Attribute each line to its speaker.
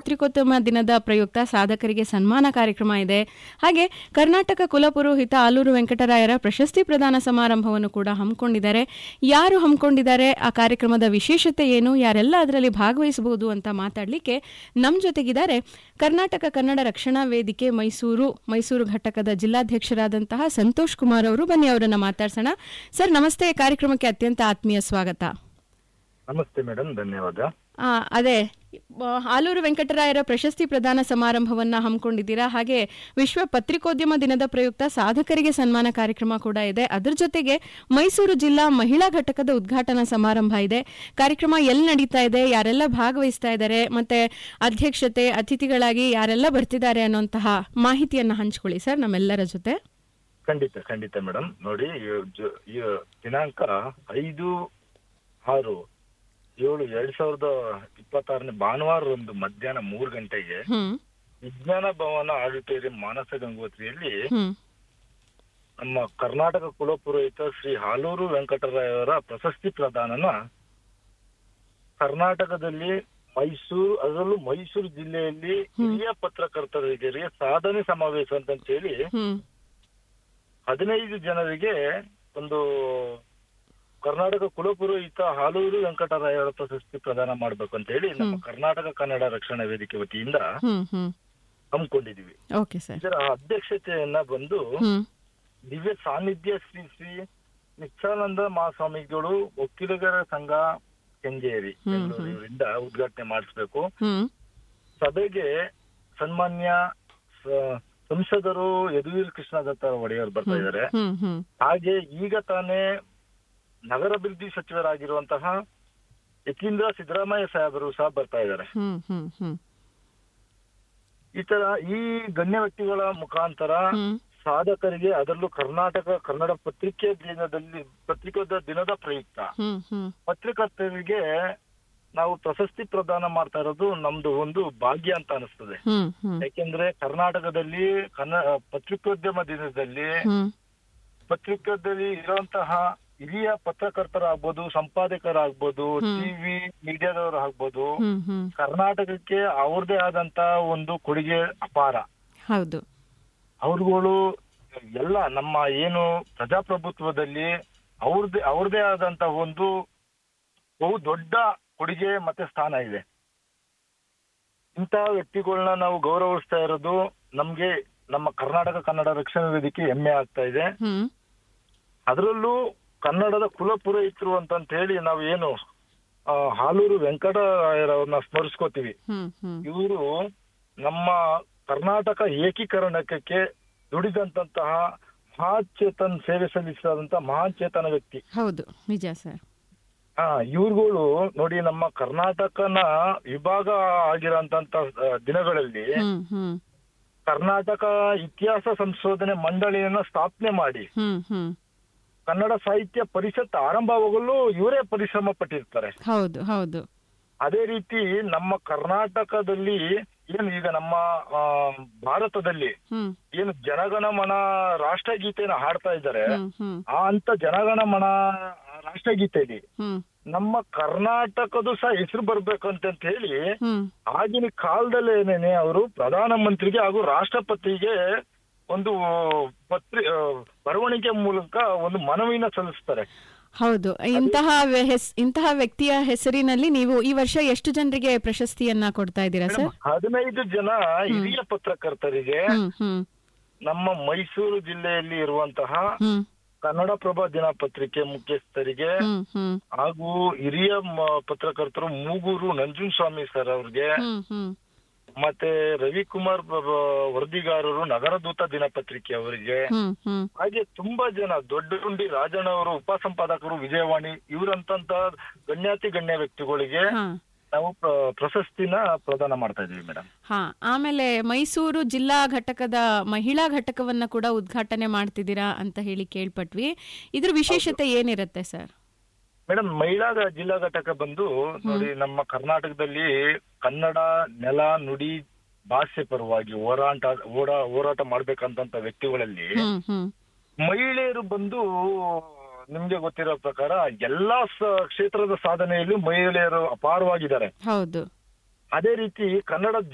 Speaker 1: ಪತ್ರಿಕೋದ್ಯಮ ದಿನದ ಪ್ರಯುಕ್ತ ಸಾಧಕರಿಗೆ ಸನ್ಮಾನ ಕಾರ್ಯಕ್ರಮ ಇದೆ ಹಾಗೆ ಕರ್ನಾಟಕ ಕುಲಪುರೋಹಿತ ಆಲೂರು ವೆಂಕಟರಾಯರ ಪ್ರಶಸ್ತಿ ಪ್ರದಾನ ಸಮಾರಂಭವನ್ನು ಕೂಡ ಹಮ್ಮಿಕೊಂಡಿದ್ದಾರೆ ಯಾರು ಹಮ್ಮಿಕೊಂಡಿದ್ದಾರೆ ಆ ಕಾರ್ಯಕ್ರಮದ ವಿಶೇಷತೆ ಏನು ಯಾರೆಲ್ಲ ಅದರಲ್ಲಿ ಭಾಗವಹಿಸಬಹುದು ಅಂತ ಮಾತಾಡಲಿಕ್ಕೆ ನಮ್ಮ ಜೊತೆಗಿದ್ದಾರೆ ಕರ್ನಾಟಕ ಕನ್ನಡ ರಕ್ಷಣಾ ವೇದಿಕೆ ಮೈಸೂರು ಮೈಸೂರು ಘಟಕದ ಜಿಲ್ಲಾಧ್ಯಕ್ಷರಾದಂತಹ ಸಂತೋಷ್ ಕುಮಾರ್ ಅವರು ಬನ್ನಿ ಅವರನ್ನ ಮಾತಾಡ್ಸೋಣ ಸರ್ ನಮಸ್ತೆ ಕಾರ್ಯಕ್ರಮಕ್ಕೆ ಅತ್ಯಂತ ಆತ್ಮೀಯ ಸ್ವಾಗತ
Speaker 2: ನಮಸ್ತೆ ಮೇಡಮ್ ಧನ್ಯವಾದ
Speaker 1: ಆ, ಅದೇ ಆ, ಆಲೂರು ವೆಂಕಟರಾಯರ ಪ್ರಶಸ್ತಿ ಪ್ರದಾನ ಸಮಾರಂಭವನ್ನ ಹಮ್ಮಿಕೊಂಡಿದ್ದೀರಾ ಹಾಗೆ ವಿಶ್ವ ಪತ್ರಿಕೋದ್ಯಮ ದಿನದ ಪ್ರಯುಕ್ತ ಸಾಧಕರಿಗೆ ಸನ್ಮಾನ ಕಾರ್ಯಕ್ರಮ ಕೂಡ ಇದೆ ಅದರ ಜೊತೆಗೆ ಮೈಸೂರು ಜಿಲ್ಲಾ ಮಹಿಳಾ ಘಟಕದ ಉದ್ಘಾಟನಾ ಸಮಾರಂಭ ಇದೆ ಕಾರ್ಯಕ್ರಮ ಎಲ್ಲಿ ನಡೀತಾ ಇದೆ ಯಾರೆಲ್ಲ ಭಾಗವಹಿಸ್ತಾ ಇದ್ದಾರೆ ಮತ್ತೆ ಅಧ್ಯಕ್ಷತೆ ಅತಿಥಿಗಳಾಗಿ ಯಾರೆಲ್ಲ ಬರ್ತಿದ್ದಾರೆ ಅನ್ನೋಂತಹ ಮಾಹಿತಿಯನ್ನ ಹಂಚ್ಕೊಳ್ಳಿ ಸರ್ ನಮ್ಮೆಲ್ಲರ ಜೊತೆ
Speaker 2: ಖಂಡಿತ ಖಂಡಿತ ಮೇಡಮ್ ನೋಡಿ ಈ ಜ- ಈ ದಿನಾಂಕ ಐದು ಆರು ಏಳು ಎರಡ್ ಸಾವಿರದ ಇಪ್ಪತ್ತಾರನೇ ಭಾನುವಾರದಂದು ಮಧ್ಯಾಹ್ನ ಮೂರು ಗಂಟೆಗೆ
Speaker 1: ಹ್ಮ್
Speaker 2: ವಿಜ್ಞಾನ ಭವನ ಆಡಿಟೋರಿಯಂ ಮಾನಸ ಗಂಗೋತ್ರಿಯಲ್ಲಿ
Speaker 1: ಹ್ಮ್
Speaker 2: ನಮ್ಮ ಕರ್ನಾಟಕ ಕುಲಪುರೋಹಿತ ಶ್ರೀ ಹಾಲೂರು ವೆಂಕಟರಾಯವರ ಪ್ರಶಸ್ತಿ ಪ್ರದಾನನ ಕರ್ನಾಟಕದಲ್ಲಿ ಮೈಸೂರು ಅದರಲ್ಲೂ ಮೈಸೂರು ಜಿಲ್ಲೆಯಲ್ಲಿ ಹಿರಿಯ ಪತ್ರಕರ್ತರಿಗೆ ಸಾಧನೆ ಸಮಾವೇಶ ಅಂತ ಹೇಳಿ
Speaker 1: ಹ್ಮ್
Speaker 2: ಹದಿನೈದು ಜನರಿಗೆ ಒಂದು ಕರ್ನಾಟಕ ಕುಲಪುರೋಹಿತ ಹಾಲೂರು ವೆಂಕಟರಾಯರ ಪ್ರಶಸ್ತಿ ಪ್ರದಾನ ಮಾಡ್ಬೇಕು ಅಂತ ಹೇಳಿ ನಮ್ಮ ಕರ್ನಾಟಕ ಕನ್ನಡ ರಕ್ಷಣಾ ವೇದಿಕೆ ವತಿಯಿಂದ
Speaker 1: ಹ್ಮ್ ಹ್ಮ್
Speaker 2: ಹಮ್ಮಿಕೊಂಡಿದೀವಿ
Speaker 1: ಓಕೆ ಸರ್
Speaker 2: ಇದರ ಅಧ್ಯಕ್ಷತೆಯನ್ನ ಬಂದು
Speaker 1: ಹ್ಮ್
Speaker 2: ದಿವ್ಯ ಸಾನ್ನಿಧ್ಯ ಶ್ರೀ ಶ್ರೀ ನಿತ್ಯಾನಂದ ಮಹಾಸ್ವಾಮಿಗಳು ಒಕ್ಕಲಿಗರ ಸಂಘ ಕೆಂಗೇರಿ ಬೆಂಗಳೂರು ಇವರಿಂದ ಉದ್ಘಾಟನೆ ಮಾಡಿಸ್ಬೇಕು
Speaker 1: ಹ್ಮ್
Speaker 2: ಸಭೆಗೆ ಸನ್ಮಾನ್ಯ ಸ- ಸಂಸದರು ಯದುವೀರ್ ಕೃಷ್ಣದತ್ತ ಒಡೆಯರ್ ಬರ್ತಾ ಇದ್ದಾರೆ
Speaker 1: ಹ್ಮ್ ಹ್ಮ್
Speaker 2: ಹಾಗೆ ಈಗ ತಾನೇ ನಗರಾಭಿವೃದ್ಧಿ ಸಚಿವರಾಗಿರುವಂತಹ ಯತೀಂದ್ರ ಸಿದ್ದರಾಮಯ್ಯ ಸಾಹೇಬರು ಸಹ ಬರ್ತಾ ಇದ್ದಾರೆ
Speaker 1: ಹ್ಮ್ ಹ್ಮ್ ಹ್ಮ್
Speaker 2: ಈ ತರ ಈ ಗಣ್ಯ ವ್ಯಕ್ತಿಗಳ ಮುಖಾಂತರ
Speaker 1: ಹ್ಮ್
Speaker 2: ಸಾಧಕರಿಗೆ ಅದರಲ್ಲೂ ಕರ್ನಾಟಕ ಕನ್ನಡ ಪತ್ರಿಕೆ ದಿನದಲ್ಲಿ ಪತ್ರಿಕೋದ ದಿನದ ಪ್ರಯುಕ್ತ
Speaker 1: ಹ್ಮ್ ಹ್ಮ್
Speaker 2: ಪತ್ರಕರ್ತರಿಗೆ ನಾವು ಪ್ರಶಸ್ತಿ ಪ್ರದಾನ ಮಾಡ್ತಾ ಇರೋದು ನಮ್ದು ಒಂದು ಭಾಗ್ಯ ಅಂತ ಅನಿಸ್ತದೆ
Speaker 1: ಹ್ಮ್ ಹ್ಮ್
Speaker 2: ಯಾಕೆಂದ್ರೆ ಕರ್ನಾಟಕದಲ್ಲಿ ಕನ್ನಡ ಪತ್ರಿಕೋದ್ಯಮ ದಿನದಲ್ಲಿ
Speaker 1: ಹ್ಮ್
Speaker 2: ಪತ್ರಿಕೋದ್ಯಮದಲ್ಲಿ ಇರುವಂತಹ ಹಿರಿಯ ಪತ್ರಕರ್ತರಾಗ್ಬೋದು ಸಂಪಾದಕರಾಗ್ಬೋದು
Speaker 1: ಹ್ಮ್.
Speaker 2: ಟಿವಿ ಮೀಡಿಯಾದವರು ಆಗ್ಬೋದು
Speaker 1: ಹ್ಮ್ ಹ್ಮ್
Speaker 2: ಕರ್ನಾಟಕಕ್ಕೆ ಅವ್ರದೇ ಆದಂತ ಒಂದು ಕೊಡುಗೆ ಅಪಾರ
Speaker 1: ಹೌದು
Speaker 2: ಅವ್ರುಗಳು ಎಲ್ಲ ನಮ್ಮ ಏನು ಪ್ರಜಾಪ್ರಭುತ್ವದಲ್ಲಿ ಅವ್ರದೇ ಅವ್ರದೇ ಆದಂತ ಒಂದು ಬಹು ದೊಡ್ಡ ಕೊಡುಗೆ ಮತ್ತೆ ಸ್ಥಾನ ಇದೆ ಇಂತಹ ವ್ಯಕ್ತಿಗಳನ್ನ ನಾವು ಗೌರವಿಸ್ತಾ ಇರೋದು ನಮ್ಗೆ ನಮ್ಮ ಕರ್ನಾಟಕ ಕನ್ನಡ ರಕ್ಷಣಾ ವೇದಿಕೆ ಹೆಮ್ಮೆ ಆಗ್ತಾ ಇದೆ
Speaker 1: ಹ್ಮ್
Speaker 2: ಅದರಲ್ಲೂ ಕನ್ನಡದ ಕುಲ ಪುರೋಹಿತರು ಅಂತ ಹೇಳಿ ನಾವು ಏನು ಆ, ಹಾಲೂರು ವೆಂಕಟರಾಯರವ್ರನ್ನ ಸ್ಮರಿಸ್ಕೋತೀವಿ
Speaker 1: ಹ್ಮ್ ಹ್ಮ್
Speaker 2: ಇವರು ನಮ್ಮ ಕರ್ನಾಟಕ ಏಕೀಕರಣಕ್ಕೆ ದುಡಿದಂತಹ ಮಹಾಚೇತನ್ ಸೇವೆ ಸಲ್ಲಿಸಿದಂತ ಮಹಾಚೇತನ ವ್ಯಕ್ತಿ
Speaker 1: ಹೌದು ನಿಜ ಸರ್
Speaker 2: ಆ ಇವ್ರುಗಳು ನೋಡಿ ನಮ್ಮ ಕರ್ನಾಟಕನ ವಿಭಾಗ ಆಗಿರೋಂತ ದಿನಗಳಲ್ಲಿ
Speaker 1: ಹ್ಮ್ ಹ್ಮ್
Speaker 2: ಕರ್ನಾಟಕ ಇತಿಹಾಸ ಸಂಶೋಧನೆ ಮಂಡಳಿಯನ್ನ ಸ್ಥಾಪನೆ ಮಾಡಿ
Speaker 1: ಹ್ಮ್ ಹ್ಮ್
Speaker 2: ಕನ್ನಡ ಸಾಹಿತ್ಯ ಪರಿಷತ್ ಆರಂಭವಾಗಲು ಇವರೇ ಪರಿಶ್ರಮ ಪಟ್ಟಿರ್ತಾರೆ
Speaker 1: ಹೌದು ಹೌದು
Speaker 2: ಅದೇ ರೀತಿ ನಮ್ಮ ಕರ್ನಾಟಕದಲ್ಲಿ ಏನು ಈಗ ನಮ್ಮ ಆ, ಭಾರತದಲ್ಲಿ
Speaker 1: ಹ್ಮ್
Speaker 2: ಏನು ಜನಗಣಮನ ರಾಷ್ಟ್ರಗೀತೆನ ಹಾಡ್ತಾ ಇದ್ದಾರೆ
Speaker 1: ಹ್ಮ್ ಹ್ಮ್
Speaker 2: ಆ ಅಂತ ಜನಗಣಮನ ರಾಷ್ಟ್ರಗೀತೆಯಲ್ಲಿ
Speaker 1: ಹ್ಮ್
Speaker 2: ನಮ್ಮ ಕರ್ನಾಟಕದ ಸಹ ಹೆಸರು ಬರ್ಬೇಕಂತ ಹೇಳಿ
Speaker 1: ಹ್ಮ್
Speaker 2: ಆಗಿನ ಕಾಲದಲ್ಲೇನೆ ಅವರು ಪ್ರಧಾನ ಮಂತ್ರಿಗೆ ಹಾಗೂ ರಾಷ್ಟ್ರಪತಿಗೆ ಒಂದು ಪತ್ರಿ ಆ, ಬರವಣಿಗೆ ಮೂಲಕ ಒಂದು ಮನವಿನ ಸಲ್ಲಿಸ್ತಾರೆ
Speaker 1: ಹೌದು ಇಂತಹ ವ್ಯ- ಹೆಸ್- ಇಂತಹ ವ್ಯಕ್ತಿಯ ಹೆಸರಿನಲ್ಲಿ ನೀವು ಈ ವರ್ಷ ಎಷ್ಟು ಜನರಿಗೆ ಪ್ರಶಸ್ತಿಯನ್ನ ಕೊಡ್ತಾ ಇದ್ದೀರಾ ಸರ್
Speaker 2: ಹದಿನೈದು ಜನ ಹಿರಿಯ ಪತ್ರಕರ್ತರಿಗೆ
Speaker 1: ಹ್ಮ್ ಹ್ಮ್
Speaker 2: ನಮ್ಮ ಮೈಸೂರು ಜಿಲ್ಲೆಯಲ್ಲಿ ಇರುವಂತಹ
Speaker 1: ಹ್ಮ್
Speaker 2: ಕನ್ನಡಪ್ರಭ ದಿನಪತ್ರಿಕೆ ಮುಖ್ಯಸ್ಥರಿಗೆ
Speaker 1: ಹ್ಮ್ ಹ್ಮ್
Speaker 2: ಹಾಗೂ ಹಿರಿಯ ಮ- ಪತ್ರಕರ್ತರು ಮೂಗೂರು ನಂಜುನಸ್ವಾಮಿ ಸರ್ ಅವ್ರಿಗೆ
Speaker 1: ಹ್ಮ್ ಹ್ಮ್
Speaker 2: ಮತ್ತೆ ರವಿಕುಮಾರ್ ಬ- ಬ- ವರದಿಗಾರರು ನಗರದೂತ ದಿನಪತ್ರಿಕೆ ಅವರಿಗೆ
Speaker 1: ಹ್ಮ್ ಹ್ಮ್
Speaker 2: ಹಾಗೆ ತುಂಬಾ ಜನ ದೊಡ್ಡಗುಂಡಿ ರಾಜಣ್ಣ ಅವರು ಉಪಸಂಪಾದಕರು ವಿಜಯವಾಣಿ ಇವರಂತ ಗಣ್ಯಾತಿ ಗಣ್ಯ ವ್ಯಕ್ತಿಗಳಿಗೆ
Speaker 1: ಹಾ
Speaker 2: ನಾವು ಪ್ರ- ಪ್ರಶಸ್ತಿನ ಪ್ರದಾನ ಮಾಡ್ತಾ ಇದೀವಿ ಮೇಡಮ್
Speaker 1: ಹಾ ಆಮೇಲೆ ಮೈಸೂರು ಜಿಲ್ಲಾ ಘಟಕದ ಮಹಿಳಾ ಘಟಕವನ್ನ ಕೂಡ ಉದ್ಘಾಟನೆ ಮಾಡ್ತಿದ್ದೀರಾ ಅಂತ ಹೇಳಿ ಕೇಳ್ಪಟ್ವಿ ಇದ್ರ ವಿಶೇಷತೆ ಏನಿರುತ್ತೆ ಸರ್
Speaker 2: ಮೇಡಮ್ ಮಹಿಳಾ ಘ- ಜಿಲ್ಲಾ ಘಟಕ ಬಂದು ನೋಡಿ ನಮ್ಮ ಕರ್ನಾಟಕದಲ್ಲಿ ಕನ್ನಡ ನೆಲ ನುಡಿ ಭಾಷೆ ಪರವಾಗಿ ಹೋರಾಟ ಓಡ ಹೋರಾಟ ಮಾಡ್ಬೇಕಂತ ವ್ಯಕ್ತಿಗಳಲ್ಲಿ
Speaker 1: ಹ್ಮ್ ಹ್ಮ್
Speaker 2: ಮಹಿಳೆಯರು ಬಂದು ನಿಮ್ಗೆ ಗೊತ್ತಿರೋ ಪ್ರಕಾರ ಎಲ್ಲಾ ಸ- ಕ್ಷೇತ್ರದ ಸಾಧನೆಯಲ್ಲಿ ಮಹಿಳೆಯರು ಅಪಾರವಾಗಿದ್ದಾರೆ
Speaker 1: ಹೌದು
Speaker 2: ಅದೇ ರೀತಿ ಕನ್ನಡ